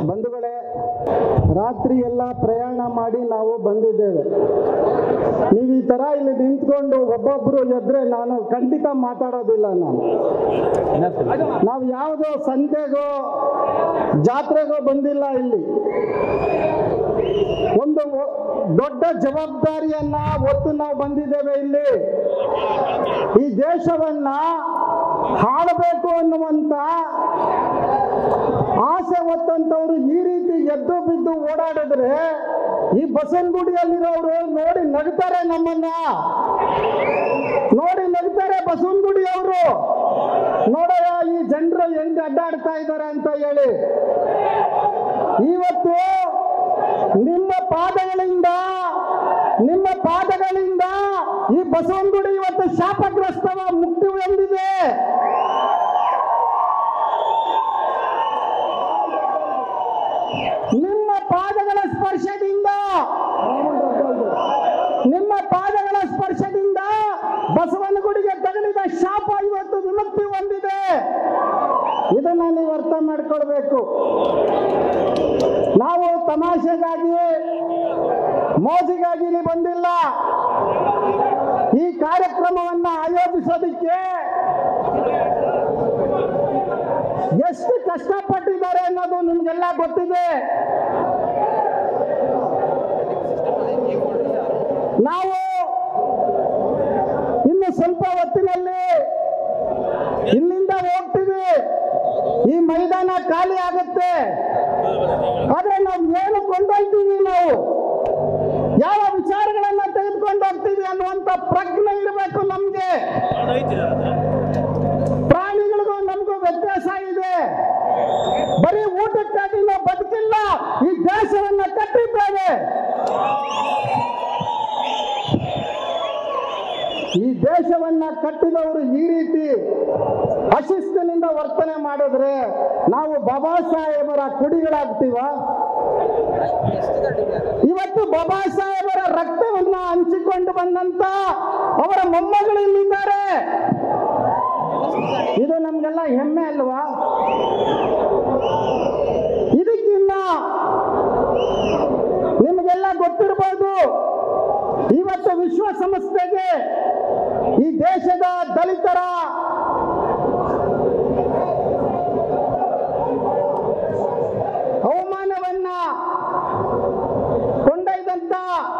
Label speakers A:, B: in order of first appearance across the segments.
A: ಬಂಧುಗಳೇ ರಾತ್ರಿ ಎಲ್ಲ ಪ್ರಯಾಣ ಮಾಡಿ ನಾವು ಬಂದಿದ್ದೇವೆ ನೀವು ಈ ಥರ ಇಲ್ಲಿ ನಿಂತ್ಕೊಂಡು ಒಬ್ಬೊಬ್ಬರು ಎದ್ರೆ ನಾನು ಖಂಡಿತ ಮಾತಾಡೋದಿಲ್ಲ ನಾನು ನಾವು ಯಾವುದೋ ಸಂತೆಗೋ ಜಾತ್ರೆಗೋ ಬಂದಿಲ್ಲ ಇಲ್ಲಿ ಒಂದು ಒ- ದೊಡ್ಡ ಜವಾಬ್ದಾರಿಯನ್ನ ಹೊತ್ತು ನಾವು ಬಂದಿದ್ದೇವೆ ಇಲ್ಲಿ ಈ ದೇಶವನ್ನ ಹಾಳಬೇಕು ಅನ್ನುವಂತ ಆಸೆ ಹೊತ್ತಂತವ್ರು ಈ ರೀತಿ ಎದ್ದು ಬಿದ್ದು ಓಡಾಡಿದ್ರೆ ಈ ಬಸವನಗುಡಿಯಲ್ಲಿರೋರು ನೋಡಿ ನಗ್ತಾರೆ ನಮ್ಮನ್ನ ನೋಡಿ ನಗ್ತಾರೆ ಬಸವನಗುಡಿಯವರು ನೋಡಯ್ಯ ಈ ಜನರು ಹೆಂಗ್ ಅಡ್ಡಾಡ್ತಾ ಇದ್ದಾರೆ ಅಂತ ಹೇಳಿ ಇವತ್ತು ನಿಮ್ಮ ಪಾದಗಳಿಂದ ನಿಮ್ಮ ಪಾದಗಳಿಂದ ಈ ಬಸವನಗುಡಿ ಇವತ್ತು ಶಾಪಗ್ರಸ್ತವ ಮುಕ್ತಿ ಹೊಂದಿದೆ ನಿಮ್ಮ ಪಾದಗಳ ಸ್ಪರ್ಶದಿಂದ ನಿಮ್ಮ ಪಾದಗಳ ಸ್ಪರ್ಶದಿಂದ ಬಸವನಗುಡಿಗೆ ತಗಲಿದ ಶಾಪ ಇವತ್ತು ವಿಮುಕ್ತಿ ಹೊಂದಿದೆ ಇದನ್ನ ನೀವು ಅರ್ಥ ಮಾಡ್ಕೊಳ್ಬೇಕು ನಾವು ತಮಾಷೆಗಾಗಿ ಮೋಜಿಗಾಗಿ ಇಲ್ಲಿ ಬಂದಿಲ್ಲ ಈ ಕಾರ್ಯಕ್ರಮವನ್ನ ಆಯೋಜಿಸೋದಕ್ಕೆ ಎಷ್ಟು ಕಷ್ಟಪಟ್ಟಿದ್ದಾರೆ ಅನ್ನೋದು ನಿಮ್ಗೆಲ್ಲ ಗೊತ್ತಿದೆ ನಾವು ಇನ್ನು ಸ್ವಲ್ಪ ಹೊತ್ತಿನಲ್ಲಿ ಇಲ್ಲಿಂದ ಹೋಗ್ತೀವಿ ಈ ಮೈದಾನ ಖಾಲಿ ಆಗುತ್ತೆ ಆದ್ರೆ ನಾವು ಏನು ಕೊಂಡೊಯ್ತೀವಿ ನಾವು ಯಾವ ವಿಚಾರಗಳನ್ನ ತೆಗೆದುಕೊಂಡು ಹೋಗ್ತೀವಿ ಅನ್ನುವಂತ ಪ್ರಜ್ಞೆ ಇರಬೇಕು ನಮ್ಗೆ ಪ್ರಾಣಿಗಳಿಗೂ ನಮಗೂ ವ್ಯತ್ಯಾಸ ಇದೆ ಬರೀ ಊಟಕ್ಕಾಗಿ ನಾವು ಬದುಕಿಲ್ಲ ಈ ದೇಶವನ್ನ ಕಟ್ಟಿದ್ದೇವೆ ಈ ದೇಶವನ್ನ ಕಟ್ಟಿದವರು ಈ ರೀತಿ ಅಶಿಸ್ತಿನಿಂದ ವರ್ತನೆ ಮಾಡಿದ್ರೆ ನಾವು ಬಾಬಾ ಸಾಹೇಬರ ಕುಡಿಗಳಾಗ್ತೀವ ಇವತ್ತು ಬಾಬಾ ಸಾಹೇಬರ ರಕ್ತವನ್ನ ಹಂಚಿಕೊಂಡು ಬಂದಂತ ಅವರ ಮೊಮ್ಮಗಳು ಇಲ್ಲಿದ್ದಾರೆ ಇದು ನಮ್ಗೆಲ್ಲ ಹೆಮ್ಮೆ ಅಲ್ವಾ ಇದಕ್ಕಿನ್ನ ನಿಮಗೆಲ್ಲ ಗೊತ್ತಿರಬಹುದು ಇವತ್ತು ವಿಶ್ವಸಂಸ್ಥೆಗೆ ಈ ದೇಶದ ದಲಿತರ ಅವಮಾನವನ್ನ ಕೊಂಡೊಯ್ದಂತ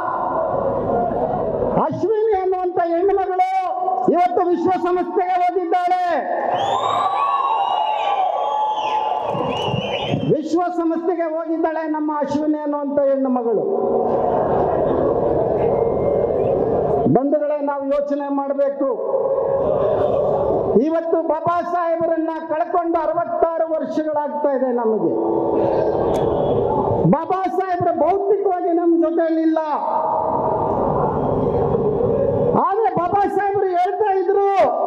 A: ಅಶ್ವಿನಿ ಅನ್ನುವಂತ ಹೆಣ್ಣುಮಗಳು ಇವತ್ತು ವಿಶ್ವಸಂಸ್ಥೆಗೆ ಹೋಗಿದ್ದಾಳೆ ವಿಶ್ವಸಂಸ್ಥೆಗೆ ಹೋಗಿದ್ದಾಳೆ ನಮ್ಮ ಅಶ್ವಿನಿ ಅನ್ನುವಂತ ಹೆಣ್ಣು ಮಗಳು ಬಂಧುಗಳೇ ನಾವು ಯೋಚನೆ ಮಾಡಬೇಕು ಇವತ್ತು ಬಾಬಾ ಸಾಹೇಬರನ್ನ ಕಳ್ಕೊಂಡು ಅರವತ್ತಾರು ವರ್ಷಗಳಾಗ್ತಾ ಇದೆ ನಮಗೆ ಬಾಬಾ ಸಾಹೇಬ್ರ ಭೌತಿಕವಾಗಿ ನಮ್ಮ ಜೊತೆಯಲ್ಲಿಲ್ಲ ಆದ್ರೆ ಬಾಬಾ ಸಾಹೇಬರು ಹೇಳ್ತಾ ಇದ್ರು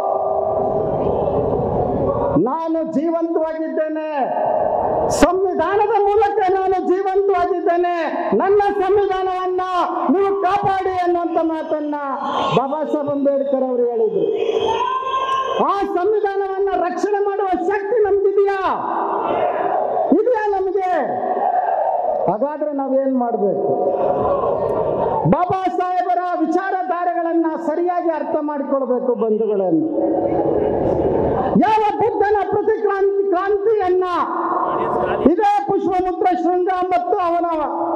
A: ನಾನು ಜೀವಂತವಾಗಿದ್ದೇನೆ ಸಂವಿಧಾನದ ಮೂಲಕ ನಾನು ಜೀವಂತವಾಗಿದ್ದೇನೆ ನನ್ನ ಸಂವಿಧಾನವನ್ನ ನೀವು ಕಾಪಾಡಿ ಅನ್ನುವಂತ ಮಾತನ್ನ ಬಾಬಾ ಸಾಹೇಬ್ ಅಂಬೇಡ್ಕರ್ ಅವರು ಹೇಳಿದ್ರು ಆ ಸಂವಿಧಾನವನ್ನ ರಕ್ಷಣೆ ಮಾಡುವ ಶಕ್ತಿ ನಮ್ಗಿದೆಯಾ ಇದೆಯಾ ನಮಗೆ ಹಾಗಾದ್ರೆ ನಾವೇನ್ ಮಾಡಬೇಕು ಬಾಬಾ ಸಾಹೇಬರ ವಿಚಾರಧಾರೆಗಳನ್ನ ಸರಿಯಾಗಿ ಅರ್ಥ ಮಾಡಿಕೊಳ್ಬೇಕು ಬಂಧುಗಳನ್ನು ಯಾವ ಬುದ್ಧನ ಪ್ರತಿಕ್ರಾಂತಿ ಕ್ರಾಂತಿಯನ್ನ ಇದೇ ಪುಷ್ಪಮುತ್ರ ಶೃಂಗ ಮತ್ತು ಅವನ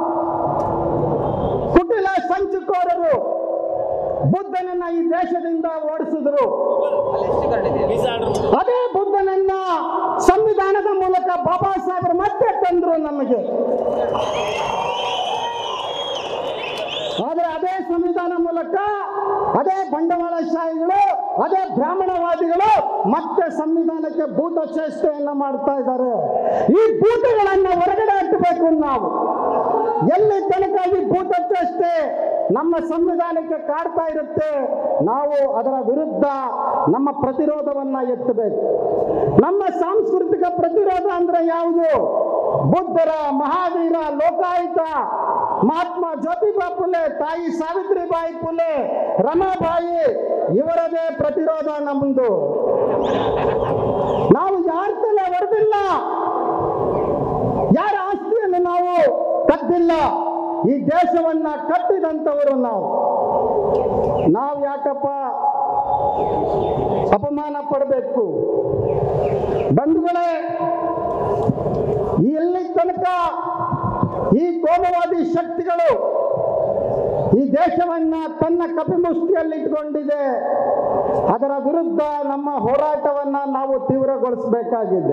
A: ಕುಟಿಲ ಸಂಚುಕೋರರು ಬುದ್ಧನನ್ನ ಈ ದೇಶದಿಂದ ಓಡಿಸಿದ್ರು ಅದೇ ಬುದ್ಧನನ್ನ ಸಂವಿಧಾನದ ಮೂಲಕ ಬಾಬಾ ಸಾಹೇಬರು ಮತ್ತೆ ತಂದ್ರು ನಮಗೆ ಆದ್ರೆ ಅದೇ ಸಂವಿಧಾನ ಮೂಲಕ ಅದೇ ಬಂಡವಾಳಶಾಹಿಗಳು ಅದೇ ಬ್ರಾಹ್ಮಣವಾದಿಗಳು ಮತ್ತೆ ಸಂವಿಧಾನಕ್ಕೆ ಭೂತ ಚೇಷ್ಟೆಯನ್ನ ಮಾಡ್ತಾ ಇದ್ದಾರೆ ಈ ಭೂತಗಳನ್ನ ಹೊರಗಡೆ ಹಾಕಬೇಕು ನಾವು ಎಲ್ಲಿ ತನಕ ಈ ಭೂತ ಚೇಷ್ಟೆ ನಮ್ಮ ಸಂವಿಧಾನಕ್ಕೆ ಕಾಡ್ತಾ ಇರುತ್ತೆ ನಾವು ಅದರ ವಿರುದ್ಧ ನಮ್ಮ ಪ್ರತಿರೋಧವನ್ನ ಎತ್ತಬೇಕು ನಮ್ಮ ಸಾಂಸ್ಕೃತಿಕ ಪ್ರತಿರೋಧ ಅಂದ್ರೆ ಯಾವುದು ಬುದ್ಧರ ಮಹಾವೀರ ಲೋಕಾಯುತ ಮಹಾತ್ಮ ಜ್ಯೋತಿಬಾ ಫುಲೆ ತಾಯಿ ಸಾವಿತ್ರಿಬಾಯಿ ಫುಲೆ ರಮಾಬಾಯಿ ಇವರದೇ ಪ್ರತಿರೋಧ ನಮ್ಮದು ನಾವು ಯಾರ ತಲೆ ಹೊಡೆದಿಲ್ಲ ಯಾರ ಆಸ್ತಿ ಕದ್ದಿಲ್ಲ ಈ ದೇಶವನ್ನ ಕಟ್ಟಿದಂಥವರು ನಾವು ನಾವು ಯಾಕಪ್ಪ ಅಪಮಾನ ಪಡಬೇಕು ಬಂಧುಗಳೇ ಎಲ್ಲಿ ತನಕ ಈ ಕೋಮವಾದಿ ಶಕ್ತಿಗಳು ಈ ದೇಶವನ್ನ ತನ್ನ ಕಪಿಮುಷ್ಟಿಯಲ್ಲಿಟ್ಕೊಂಡಿದೆ ಅದರ ವಿರುದ್ಧ ನಮ್ಮ ಹೋರಾಟವನ್ನ ನಾವು ತೀವ್ರಗೊಳಿಸಬೇಕಾಗಿದೆ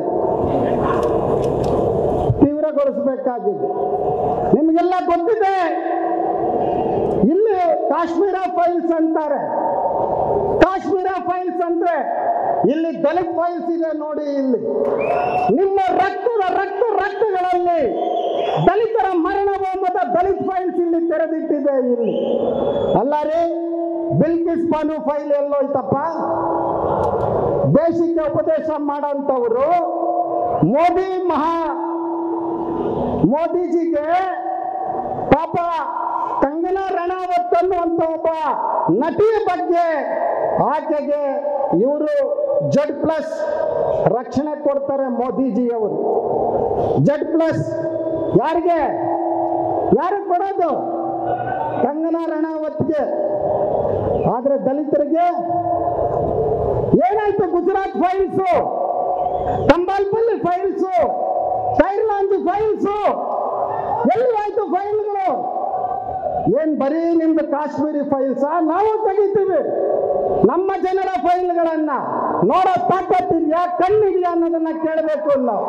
A: ತೀವ್ರಗೊಳಿಸಬೇಕಾಗಿದೆ ನಿಮಗೆಲ್ಲ ಗೊತ್ತಿದೆ ಇಲ್ಲಿ ಕಾಶ್ಮೀರ ಫೈಲ್ಸ್ ಅಂತಾರೆ ಕಾಶ್ಮೀರ ಫೈಲ್ಸ್ ಅಂದ್ರೆ ಇಲ್ಲಿ ದಲಿತ್ ಫೈಲ್ಸ್ ಇದೆ ನೋಡಿ ಇಲ್ಲಿ ನಿಮ್ಮ ರಕ್ತದ ರಕ್ತ ರಕ್ತಗಳಲ್ಲಿ ದಲಿತರ ಮರಣ ಹೋಮದ ದಲಿತ್ ಫೈಲ್ಸ್ ಇಲ್ಲಿ ತೆರೆದಿಟ್ಟಿದೆ ಇಲ್ಲಿ ಅಲ್ಲ ರೀ ಬಿಲ್ಕಿಸ್ ಬಾನು ಫೈಲ್ ಎಲ್ಲೋಯ್ತಪ್ಪ ದೇಶಕ್ಕೆ ಉಪದೇಶ ಮಾಡೋಂಥವ್ರು ಮೋದಿ ಮಹಾ ಮೋದಿಜಿಗೆ ಪಾಪ ಕಂಗನಾ ರಣಾವತ್ ಅನ್ನುವಂಥ ಒಬ್ಬ ನಟಿಯ ಬಗ್ಗೆ ಆಕೆಗೆ ಇವರು ಜಡ್ ಪ್ಲಸ್ ರಕ್ಷಣೆ ಕೊಡ್ತಾರೆ ಮೋದಿಜಿಯವರು ಜಡ್ ಪ್ಲಸ್ ಯಾರಿಗೆ ಯಾರಿಗೆ ಕೊಡೋದು ಕಂಗನಾ ರಣಾವತ್ಗೆ ಆದ್ರೆ ದಲಿತರಿಗೆ ಏನಾಯ್ತು ಗುಜರಾತ್ ಫೈಲ್ಸು ಕಂಬಾಲ್ಪಲ್ಲಿ ಫೈಲ್ಸು ಸೈರ್ಲಾಂಜ್ ಫೈಲ್ಸು ಎಲ್ಲಿ ಆಯ್ತು ಫೈಲ್ಗಳು ಏನ್ ಬರೀ ನಿಮ್ದು ಕಾಶ್ಮೀರಿ ಫೈಲ್ಸ ನಾವು ತೆಗಿತೀವಿ ನಮ್ಮ ಜನರ ಫೈಲ್ಗಳನ್ನ ನೋಡೋ ತಾಕತ್ತಿದ್ಯಾ ಕಣ್ಣಿದ್ಯಾ ಅನ್ನೋದನ್ನ ಕೇಳಬೇಕು ನಾವು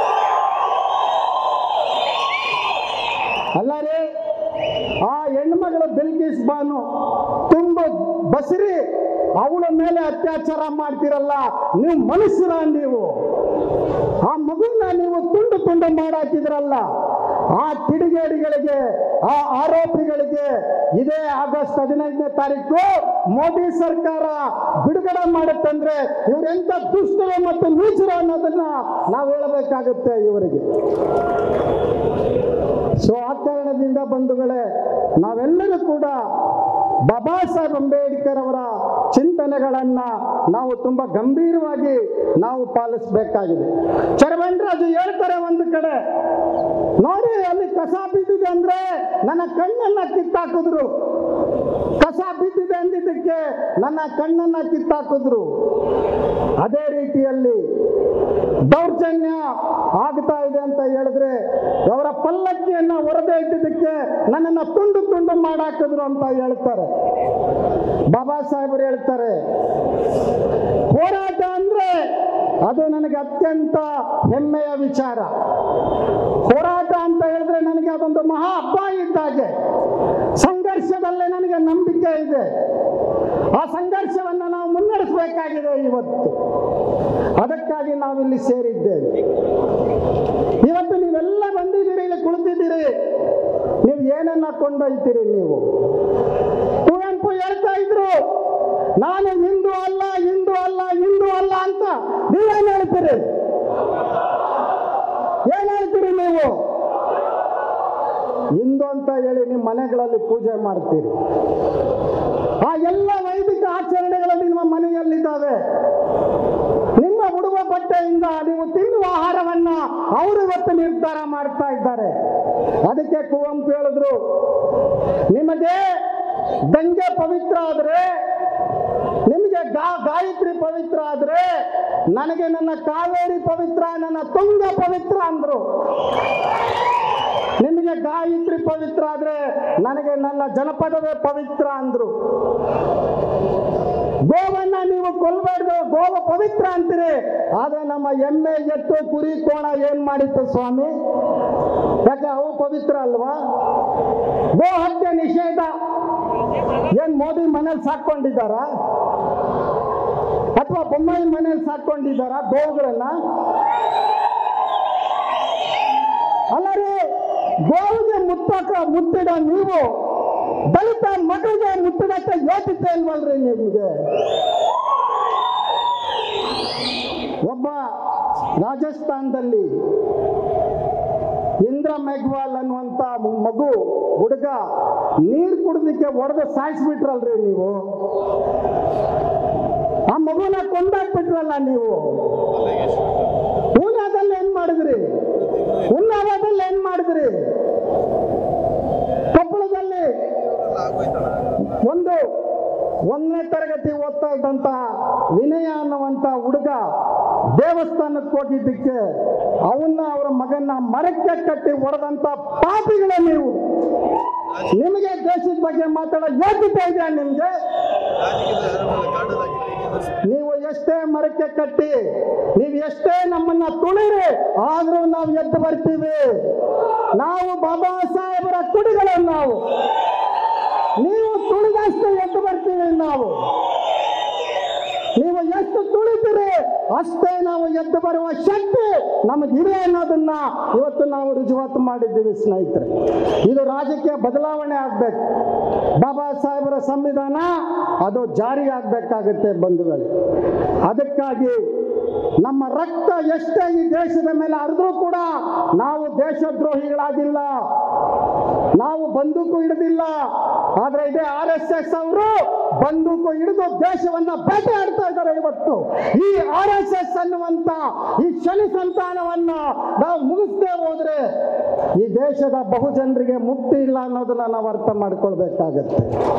A: ಅಲ್ಲ ರೀ ಆ ಹೆಣ್ಮಗಳು ಬಿಲ್ಕಿಸ್ ಬಾನು ತುಂಬು ಬಸರಿ ಅವಳ ಮೇಲೆ ಅತ್ಯಾಚಾರ ಮಾಡ್ತಿರಲ್ಲ ನೀವು ಮನುಷ್ಯರ ನೀವು ಆ ಮಗುನ ನೀವು ತುಂಡು ತುಂಡು ಮಾಡಾಕಿದ್ರಲ್ಲ ಆ ಕಿಡಿಗೇಡಿಗಳಿಗೆ ಆ ಆರೋಪಿಗಳಿಗೆ ಇದೇ ಆಗಸ್ಟ್ ಹದಿನೈದನೇ ತಾರೀಕು ಮೋದಿ ಸರ್ಕಾರ ಬಿಡುಗಡೆ ಮಾಡುತ್ತಂದ್ರೆ ಇವರೆಂತ ದುಷ್ಟರು ಮತ್ತು ನೀಚರು ಅನ್ನೋದನ್ನ ನಾವು ಹೇಳಬೇಕಾಗುತ್ತೆ ಇವರಿಗೆ ಸೊ ಆ ಕಾರಣದಿಂದ ಬಂಧುಗಳೇ ನಾವೆಲ್ಲರೂ ಕೂಡ ಬಾಬಾ ಸಾಹೇಬ್ ಅಂಬೇಡ್ಕರ್ ಅವರ ಚಿಂತನೆಗಳನ್ನ ನಾವು ತುಂಬಾ ಗಂಭೀರವಾಗಿ ನಾವು ಪಾಲಿಸಬೇಕಾಗಿದೆ ಚರವಣರಾಜು ಹೇಳ್ತಾರೆ ಒಂದು ಕಡೆ ನೋಡಿ ಅಲ್ಲಿ ಕಸ ಬಿದ್ದಿದೆ ಅಂದ್ರೆ ನನ್ನ ಕಣ್ಣನ್ನ ಕಿತ್ತಾಕಿದ್ರು ಕಸ ಬಿದ್ದಿದೆ ಅಂದಿದ್ದಕ್ಕೆ ನನ್ನ ಕಣ್ಣನ್ನ ಕಿತ್ತಾಕಿದ್ರು ಅದೇ ರೀತಿಯಲ್ಲಿ ದೌರ್ಜನ್ಯ ಆಗ್ತಾ ಇದೆ ಅಂತ ಹೇಳಿದ್ರೆ ಅವರ ಪಲ್ಲಕ್ಕಿಯನ್ನ ಹೊರದೇ ಇದ್ದಿದ್ದಕ್ಕೆ ನನ್ನನ್ನ ತುಂಡು ತುಂಡು ಮಾಡಾಕಿದ್ರು ಅಂತ ಹೇಳ್ತಾರೆ ಬಾಬಾ ಸಾಹೇಬರು ಹೇಳ್ತಾರೆ ಹೋರಾಟ ಅಂದ್ರೆ ಅದು ನನಗೆ ಅತ್ಯಂತ ಹೆಮ್ಮೆಯ ವಿಚಾರ ಹೋರಾಟ ಅಂತ ಹೇಳಿದ್ರೆ ನನಗೆ ಅದೊಂದು ಮಹಾ ಹಬ್ಬ ಇದ್ದಾಗೆ ಸಂಘರ್ಷದಲ್ಲೇ ನನಗೆ ನಂಬಿಕೆ ಇದೆ ಆ ಸಂಘರ್ಷವನ್ನು ನಾವು ಮುನ್ನಡೆಸಬೇಕಾಗಿದೆ ಇವತ್ತು ಅದಕ್ಕಾಗಿ ನಾವಿಲ್ಲಿ ಸೇರಿದ್ದೇವೆ ಇವತ್ತು ನೀವೆಲ್ಲ ಬಂದಿದ್ದೀರಿ ಇಲ್ಲಿ ಕುಳಿತಿದ್ದೀರಿ ನೀವು ಏನನ್ನ ಕೊಂಡೊಯ್ತೀರಿ ನೀವು ಕುವೆಂಪು ಹೇಳ್ತಾ ಇದ್ರು ನಾನು ಹಿಂದೂ ಅಲ್ಲ ಹಿಂದೂ ಅಲ್ಲ ಹಿಂದೂ ಅಲ್ಲ ಅಂತ ನೀವೇನ್ ಹೇಳ್ತೀರಿ ಏನ್ ಹೇಳ್ತೀರಿ ನೀವು ಹಿಂದೂ ಅಂತ ಹೇಳಿ ನಿಮ್ಮ ಮನೆಗಳಲ್ಲಿ ಪೂಜೆ ಮಾಡ್ತೀರಿ ಆ ಎಲ್ಲ ವೈದಿಕ ಆಚರಣೆಗಳಲ್ಲಿ ನಿಮ್ಮ ಮನೆಯಲ್ಲಿದ್ದಾವೆ ನಿಮ್ಮ ಉಡುವ ಬಟ್ಟೆಯಿಂದ ನೀವು ತಿನ್ನುವ ಆಹಾರವನ್ನ ಅವರು ಇವತ್ತು ನಿರ್ಧಾರ ಮಾಡ್ತಾ ಇದ್ದಾರೆ ಅದಕ್ಕೆ ಕುವೆಂಪು ಹೇಳಿದ್ರು ನಿಮಗೆ ಗಂಗೆ ಪವಿತ್ರ ಆದ್ರೆ ನಿಮಗೆ ಗಾ ಗಾಯತ್ರಿ ಪವಿತ್ರ ಆದ್ರೆ ನನಗೆ ನನ್ನ ಕಾವೇರಿ ಪವಿತ್ರ ನನ್ನ ತುಂಗ ಪವಿತ್ರ ಅಂದ್ರು ನಿಮಗೆ ಗಾಯತ್ರಿ ಪವಿತ್ರ ಆದ್ರೆ ನನಗೆ ನನ್ನ ಜನಪದವೇ ಪವಿತ್ರ ಅಂದ್ರು ಗೋವನ್ನ ನೀವು ಕೊಲ್ಬಾರ್ದು ಗೋವ ಪವಿತ್ರ ಅಂತೀರಿ ಆದ್ರೆ ನಮ್ಮ ಎಮ್ಮೆ ಎತ್ತು ಕುರಿ ಕೋಣ ಏನ್ ಮಾಡಿತ್ತು ಸ್ವಾಮಿ ಯಾಕೆ ಅವು ಪವಿತ್ರ ಅಲ್ವಾ ಗೋ ಹತ್ಯೆ ನಿಷೇಧ ಏನ್ ಮೋದಿ ಮನೇಲಿ ಸಾಕೊಂಡಿದ್ದಾರ ಅಥವಾ ಬೊಮ್ಮಾಯಿ ಮನೇಲಿ ಸಾಕೊಂಡಿದ್ದಾರ ಗೋವುಗಳನ್ನ ಅಲ್ಲ ರೀ ಗೋವಿಗೆ ಮುತ್ತಕ ಮುತ್ತಿಡ ನೀವು ದಲಿತ ಮಗಳಿಗೆ ಮುತ್ತಿಡಕ್ಕೆ ಯೋಚಿತ ಇಲ್ವಲ್ರಿ ನಿಮ್ಗೆ ಒಬ್ಬ ರಾಜಸ್ಥಾನದಲ್ಲಿ ಇಂದ್ರ ಮೆಘ್ವಾಲ್ ಅನ್ನುವಂತ ಮಗು ಹುಡುಗ ನೀರು ಕುಡ್ದಕ್ಕೆ ಒಡೆದು ಸಾಯಿಸ್ಬಿಟ್ರಲ್ರಿ ನೀವು ಆ ಮಗುನ ಕೊಂದಾಕ್ಬಿಟ್ರಲ್ಲ ನೀವು ಉನ್ನಾದಲ್ಲಿ ಏನ್ ಮಾಡಿದ್ರಿ ಉನ್ನಾವದಲ್ಲಿ ಏನ್ ಮಾಡಿದ್ರಿ ಒಂದನೇ ತರಗತಿ ಓದ್ತಾ ಇದ್ದಂತ ವಿನಯ ಅನ್ನುವಂತ ಹುಡುಗ ದೇವಸ್ಥಾನಕ್ಕೆ ಹೋಗಿದ್ದಕ್ಕೆ ಅವನ್ನ ಅವರ ಮಗನ್ನ ಮರಕ್ಕೆ ಕಟ್ಟಿ ಹೊಡೆದಂತ ಪಾಪಿಗಳ ನೀವು ನಿಮಗೆ ದೇಶದ ಬಗ್ಗೆ ಮಾತಾಡೋ ಯೋಗ್ಯತೆ ಇದೆಯಾ ನಿಮ್ಗೆ ನೀವು ಎಷ್ಟೇ ಮರಕ್ಕೆ ಕಟ್ಟಿ ನೀವು ಎಷ್ಟೇ ನಮ್ಮನ್ನ ತುಳಿರಿ ಆದ್ರೂ ನಾವು ಎದ್ದು ಬರ್ತೀವಿ ನಾವು ಬಾಬಾ ಸಾಹೇಬರ ಕುಡಿಗಳು ನಾವು ನೀವು ತುಳಿದಷ್ಟು ಎದ್ದು ಬರ್ತೀವಿ ನಾವು ನೀವು ಎಷ್ಟು ತುಳಿತೀರಿ ಅಷ್ಟೇ ನಾವು ಎದ್ದು ಬರುವ ಶಕ್ತಿ ನಮಗಿದೆ ಅನ್ನೋದನ್ನ ಇವತ್ತು ನಾವು ರುಜುವಾತು ಮಾಡಿದ್ದೀವಿ ಸ್ನೇಹಿತರೆ ಇದು ರಾಜಕೀಯ ಬದಲಾವಣೆ ಆಗ್ಬೇಕು ಬಾಬಾ ಸಾಹೇಬರ ಸಂವಿಧಾನ ಅದು ಜಾರಿ ಆಗ್ಬೇಕಾಗುತ್ತೆ ಬಂಧುಗಳು ಅದಕ್ಕಾಗಿ ನಮ್ಮ ರಕ್ತ ಎಷ್ಟೇ ಈ ದೇಶದ ಮೇಲೆ ಹರಿದ್ರೂ ಕೂಡ ನಾವು ದೇಶದ್ರೋಹಿಗಳಾಗಿಲ್ಲ ನಾವು ಬಂದೂಕು ಹಿಡಿದಿಲ್ಲ ಆದ್ರೆ ಇದೇ ಆರ್ ಎಸ್ ಎಸ್ ಅವರು ಬಂದೂಕು ಹಿಡಿದು ದೇಶವನ್ನ ಬೇಟೆ ಆಡ್ತಾ ಇದ್ದಾರೆ ಇವತ್ತು ಈ ಆರ್ ಎಸ್ ಎಸ್ ಅನ್ನುವಂತ ಈ ಶನಿ ಸಂತಾನವನ್ನ ನಾವು ಮುಗಿಸ್ದೇ ಹೋದ್ರೆ ಈ ದೇಶದ ಬಹುಜನರಿಗೆ ಮುಕ್ತಿ ಇಲ್ಲ ಅನ್ನೋದನ್ನ ನಾವು ಅರ್ಥ ಮಾಡ್ಕೊಳ್ಬೇಕಾಗತ್ತೆ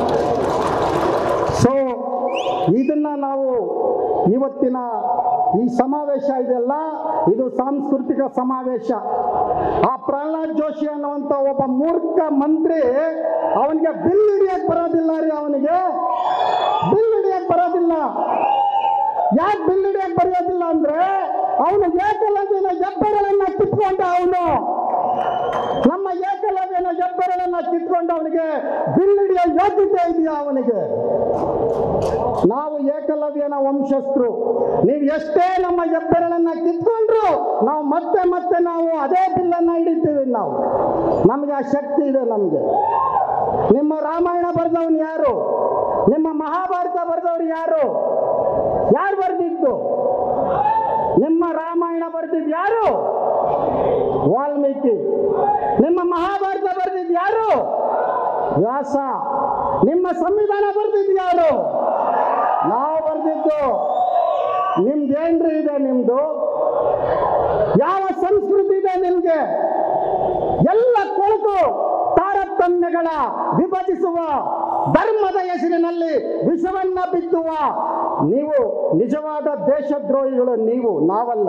A: ಸೊ ಇದನ್ನ ನಾವು ಇವತ್ತಿನ ಈ ಸಮಾವೇಶ ಇದೆಯಲ್ಲ ಇದು ಸಾಂಸ್ಕೃತಿಕ ಸಮಾವೇಶ ಆ ಪ್ರಹ್ಲಾದ್ ಜೋಶಿ ಅನ್ನುವಂತ ಒಬ್ಬ ಮೂರ್ಖ ಮಂತ್ರಿ ಅವನಿಗೆ ಬಿಲ್ ಹಿಡಿಯಕ್ ಬರೋದಿಲ್ಲ ರೀ ಅವನಿಗೆ ಬಿಲ್ ಹಿಡಿಯಕ್ ಬರೋದಿಲ್ಲ ಯಾಕೆ ಬಿಲ್ ಹಿಡಿಯಕ್ ಬರೋದಿಲ್ಲ ಅಂದ್ರೆ ಅವನು ಏಕಲವ್ಯನ ಹೆಬ್ಬೆರಳನ್ನ ಕಿತ್ಕೊಂಡ ಅವನು ನಮ್ಮ ಏಕಲವ್ಯನ ಹೆಬ್ಬೆರಳನ್ನ ಕಿತ್ಕೊಂಡು ಅವನಿಗೆ ಬಿಲ್ ಹಿಡಿಯೋ ಯೋಗ್ಯತೆ ಇದೆಯಾ ಅವನಿಗೆ ನಾವು ಏಕಲವ್ಯನ ವಂಶಸ್ಥರು ನೀವು ಎಷ್ಟೇ ನಮ್ಮ ಹೆಬ್ಬೆರಳನ್ನ ಕಿತ್ಕೊಂಡ್ರು ನಾವು ಮತ್ತೆ ಮತ್ತೆ ನಾವು ಅದೇ ಬಿಲ್ಲನ್ನ ಹಿಡಿತೀವಿ ನಾವು ನಮಗೆ ಆ ಶಕ್ತಿ ಇದೆ ನಮಗೆ ನಿಮ್ಮ ರಾಮಾಯಣ ಬರೆದವನು ಯಾರು ನಿಮ್ಮ ಮಹಾಭಾರತ ಬರೆದವ್ರು ಯಾರು ಯಾರು ಬರೆದಿದ್ದು ನಿಮ್ಮ ರಾಮಾಯಣ ಬರೆದಿದ್ದು ಯಾರು ವಾಲ್ಮೀಕಿ ನಿಮ್ಮ ಮಹಾಭಾರತ ಬರೆದಿದ್ದು ಯಾರು ವ್ಯಾಸ ನಿಮ್ಮ ಸಂವಿಧಾನ ಬರೆದಿದ್ದು ಯಾರು ನಾವು ಬರೆದಿದ್ದು ನಿಮ್ದೇನ್ರಿ ಇದೆ ನಿಮ್ದು ಯಾವ ಸಂಸ್ಕೃತಿ ಇದೆ ನಿಮ್ಗೆ ಎಲ್ಲ ಕೊಳಕು ತಾರತಮ್ಯಗಳ ವಿಭಜಿಸುವ ಧರ್ಮದ ಹೆಸರಿನಲ್ಲಿ ವಿಷವನ್ನ ಬಿತ್ತುವ ನೀವು ನಿಜವಾದ ದೇಶದ್ರೋಹಿಗಳು ನೀವು ನಾವಲ್ಲ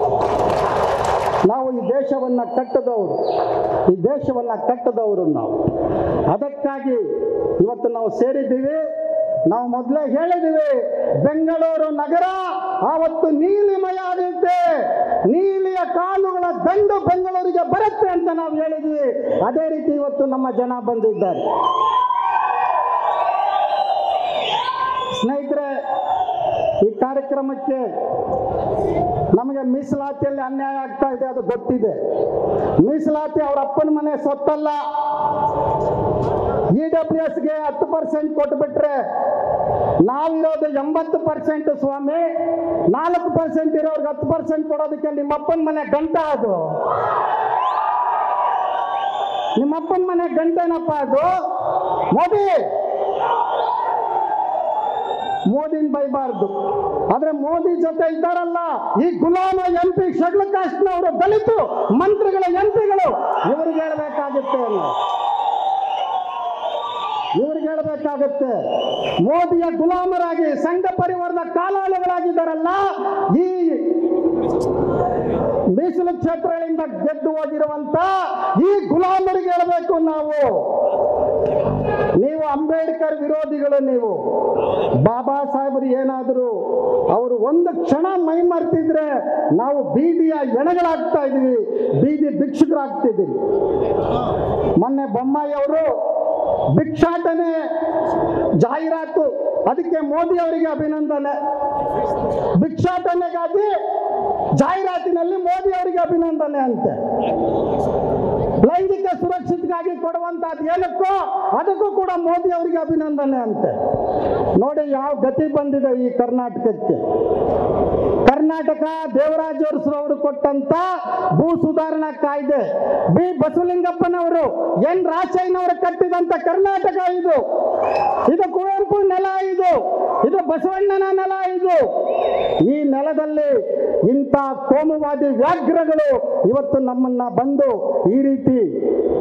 A: ನಾವು ಈ ದೇಶವನ್ನ ಕಟ್ಟದವರು ಈ ದೇಶವನ್ನ ಕಟ್ಟದವರು ನಾವು ಅದಕ್ಕಾಗಿ ಇವತ್ತು ನಾವು ಸೇರಿದ್ದೀವಿ ನಾವು ಮೊದಲೇ ಹೇಳಿದ್ದೀವಿ ಬೆಂಗಳೂರು ನಗರ ಆವತ್ತು ನೀಲಿಮಯ ಆಗುತ್ತೆ ನೀಲಿಯ ಕಾಲುಗಳ ದಂಡು ಬೆಂಗಳೂರಿಗೆ ಬರುತ್ತೆ ಅಂತ ನಾವು ಹೇಳಿದ್ವಿ ಅದೇ ರೀತಿ ಇವತ್ತು ನಮ್ಮ ಜನ ಬಂದಿದ್ದಾರೆ ಸ್ನೇಹಿತರೆ ಈ ಕಾರ್ಯಕ್ರಮಕ್ಕೆ ನಮಗೆ ಮೀಸಲಾತಿಯಲ್ಲಿ ಅನ್ಯಾಯ ಆಗ್ತಾ ಇದೆ ಅದು ಗೊತ್ತಿದೆ ಮೀಸಲಾತಿ ಅವ್ರ ಅಪ್ಪನ ಮನೆ ಸೊತ್ತಲ್ಲ ಇ ಡಬ್ಲ್ಯೂ ಎಸ್ಗೆ ಹತ್ತು ಪರ್ಸೆಂಟ್ ಕೊಟ್ಬಿಟ್ರೆ ನಾವಿರೋದು ಎಂಬತ್ತು ಪರ್ಸೆಂಟ್ ಸ್ವಾಮಿ ನಾಲ್ಕು ಪರ್ಸೆಂಟ್ ಇರೋರ್ಗೆ ಹತ್ತು ಪರ್ಸೆಂಟ್ ಕೊಡೋದಕ್ಕೆ ನಿಮ್ಮ ಅಪ್ಪನ ಮನೆ ಗಂಟ ಅದು ನಿಮ್ಮ ಅಪ್ಪನ ಮನೆ ಗಂಟೆನಪ್ಪ ಅದು ಮೋದಿ ಮೋದಿನ ಬೈಬಾರ್ದು ಆದ್ರೆ ಮೋದಿ ಜೊತೆ ಇದ್ದಾರಲ್ಲ ಈ ಗುಲಾಮ ಎಂ ಪಿ ಶೆಡ್ಲ್ ಕಾಸ್ಟ್ನವರು ದಲಿತು ಮಂತ್ರಿಗಳ ಎಂ ಪಿಗಳು ಇವ್ರಿಗೆ ಹೇಳ್ಬೇಕಾಗುತ್ತೆ ಅನ್ನೋ ಇವ್ರಿಗೆ ಹೇಳ್ಬೇಕಾಗುತ್ತೆ ಮೋದಿಯ ಗುಲಾಮರಾಗಿ ಸಂಘ ಪರಿವಾರದ ಕಾಲಾಳುಗಳಾಗಿದ್ದಾರಲ್ಲ ಈ ಮೀಸಲು ಕ್ಷೇತ್ರಗಳಿಂದ ಗೆದ್ದು ಹೋಗಿರುವಂತ ಈ ಗುಲಾಮರಿಗೆ ಹೇಳಬೇಕು ನಾವು ನೀವು ಅಂಬೇಡ್ಕರ್ ವಿರೋಧಿಗಳು ನೀವು ಬಾಬಾ ಸಾಹೇಬರು ಏನಾದರೂ ಅವರು ಒಂದು ಕ್ಷಣ ಮೈ ಮರ್ತಿದ್ರೆ ನಾವು ಬೀದಿಯ ಎಣಗಳಾಗ್ತಾ ಇದೀವಿ ಬೀದಿ ಭಿಕ್ಷುಕರಾಗ್ತಿದ್ದೀವಿ ಮೊನ್ನೆ ಬೊಮ್ಮಾಯಿ ಅವರು ಭಿಕ್ಷಾಟನೆ ಜಾಹೀರಾತು ಅದಕ್ಕೆ ಮೋದಿ ಅವರಿಗೆ ಅಭಿನಂದನೆ ಭಿಕ್ಷಾಟನೆಗಾಗಿ ಜಾಹೀರಾತಿನಲ್ಲಿ ಮೋದಿ ಅವರಿಗೆ ಅಭಿನಂದನೆ ಅಂತೆ ಲೈಂಗಿಕ ಸುರಕ್ಷತೆಗಾಗಿ ಕೊಡುವಂತಹದ್ದು ಏನಕ್ಕೋ ಅದಕ್ಕೂ ಕೂಡ ಮೋದಿ ಅವರಿಗೆ ಅಭಿನಂದನೆ ಅಂತೆ ನೋಡಿ ಯಾವ ಗತಿ ಬಂದಿದೆ ಈ ಕರ್ನಾಟಕಕ್ಕೆ ಕರ್ನಾಟಕ ದೇವರಾಜ ಅರಸರು ಅವರು ಕೊಟ್ಟಂತ ಭೂ ಸುಧಾರಣಾ ಕಾಯ್ದೆ ಬಿ ಬಸವಲಿಂಗಪ್ಪನವರು ಎನ್ ರಾಚಯ್ಯನವರು ಕಟ್ಟಿದಂತ ಕರ್ನಾಟಕ ಇದು ಇದು ಕುವೆಂಪು ನೆಲ ಇದು ಇದು ಬಸವಣ್ಣನ ನೆಲ ಇದು ಈ ನೆಲದಲ್ಲಿ ಇಂಥ ಕೋಮುವಾದಿ ವ್ಯಾಘ್ರಗಳು ಇವತ್ತು ನಮ್ಮನ್ನ ಬಂದು ಈ ರೀತಿ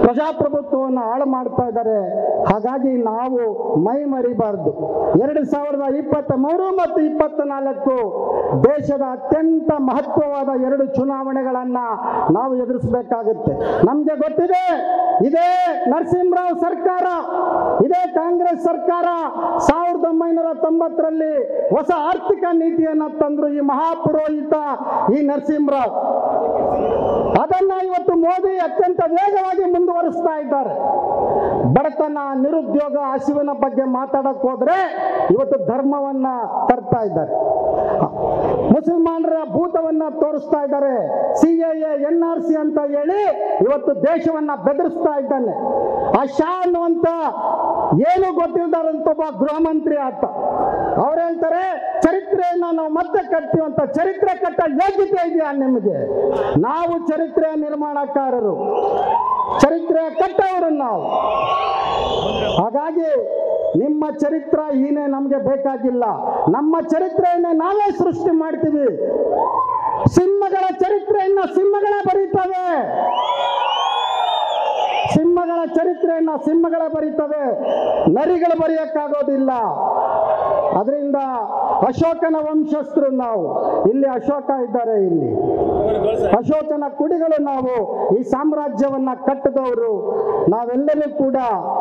A: ಪ್ರಜಾಪ್ರಭುತ್ವವನ್ನು ಹಾಳು ಮಾಡ್ತಾ ಇದ್ದಾರೆ ಹಾಗಾಗಿ ನಾವು ಮೈ ಮರಿಬಾರ್ದು ಎರಡು ಸಾವಿರದ ಇಪ್ಪತ್ತ ಮೂರು ಮತ್ತು ಇಪ್ಪತ್ತ ನಾಲ್ಕು ದೇಶದ ಅತ್ಯಂತ ಮಹತ್ವವಾದ ಎರಡು ಚುನಾವಣೆಗಳನ್ನ ನಾವು ಎದುರಿಸಬೇಕಾಗುತ್ತೆ ನಮ್ಗೆ ಗೊತ್ತಿದೆ ಇದೇ ನರಸಿಂಹರಾವ್ ಸರ್ಕಾರ ಇದೇ ಕಾಂಗ್ರೆಸ್ ಸರ್ಕಾರ ಸಾವಿರದ ಒಂಬೈನೂರ ತೊಂಬತ್ತರಲ್ಲಿ ಹೊಸ ಆರ್ಥಿಕ ನೀತಿಯನ್ನ ತಂದ್ರು ಈ ಮಹಾಪುರೋಹಿತ ಈ ನರಸಿಂಹರಾವ್ ಅದನ್ನ ಇವತ್ತು ಮೋದಿ ಅತ್ಯಂತ ವೇಗವಾಗಿ ಮುಂದುವರಿಸ್ತಾ ಇದ್ದಾರೆ ಬಡತನ ನಿರುದ್ಯೋಗ ಹಸಿವಿನ ಬಗ್ಗೆ ಮಾತಾಡಕ್ ಹೋದ್ರೆ ಇವತ್ತು ಧರ್ಮವನ್ನ ತರ್ತಾ ಇದ್ದಾರೆ ಮುಸಲ್ಮಾನರ ಭೂತವನ್ನ ತೋರಿಸ್ತಾ ಇದ್ದಾರೆ C A N R C ಅಂತ ಹೇಳಿ ಇವತ್ತು ದೇಶವನ್ನ ಬೆದರಿಸ್ತಾ ಇದ್ದಾನೆ ಆ ಶಾ ಅನ್ನುವಂತ ಏನು ಗೊತ್ತಿಲ್ದಾರಂತ ಒಬ್ಬ ಗೃಹ ಮಂತ್ರಿ ಆತ ಅವ್ರು ಹೇಳ್ತಾರೆ ಚರಿತ್ರೆಯನ್ನ ನಾವು ಮತ್ತೆ ಕಟ್ತೀವಿ ಅಂತ ಚರಿತ್ರೆ ಕಟ್ಟ ಯೋಗ್ಯತೆ ಇದೆಯಾ ನಿಮಗೆ ನಾವು ಚರಿತ್ರೆಯ ನಿರ್ಮಾಣಕಾರರು ಚರಿತ್ರೆಯ ಕಟ್ಟವರು ನಾವು ಹಾಗಾಗಿ ನಿಮ್ಮ ಚರಿತ್ರ ಹೀನೆ ನಮಗೆ ಬೇಕಾಗಿಲ್ಲ ನಮ್ಮ ಚರಿತ್ರೆಯನ್ನೇ ನಾವೇ ಸೃಷ್ಟಿ ಮಾಡ್ತೀವಿ ಸಿಂಹಗಳ ಚರಿತ್ರೆಯನ್ನ ಸಿಂಹಗಳೇ ಬರೀತವೆ ಸಿಂಹಗಳ ಚರಿತ್ರೆಯನ್ನ ಸಿಂಹಗಳ ಬರೀತವೆ ನರಿಗಳು ಬರೆಯಕ್ಕಾಗೋದಿಲ್ಲ ಅದರಿಂದ ಅಶೋಕನ ವಂಶಸ್ಥರು ನಾವು ಇಲ್ಲಿ ಅಶೋಕ ಇದ್ದಾರೆ ಇಲ್ಲಿ ಅಶೋಕನ ಕುಡಿಗಳು ನಾವು ಈ ಸಾಮ್ರಾಜ್ಯವನ್ನ ಕಟ್ಟಿದವರು ನಾವೆಲ್ಲರೂ ಕೂಡ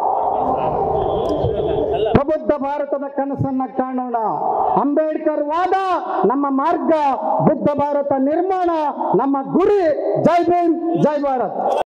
A: ಪ್ರಬುದ್ಧ ಭಾರತದ ಕನಸನ್ನ ಕಾಣೋಣ ಅಂಬೇಡ್ಕರ್ ವಾದ ನಮ್ಮ ಮಾರ್ಗ ಬುದ್ಧ ಭಾರತ ನಿರ್ಮಾಣ ನಮ್ಮ ಗುರಿ ಜೈ ಭೀಮ್ ಜೈ ಭಾರತ್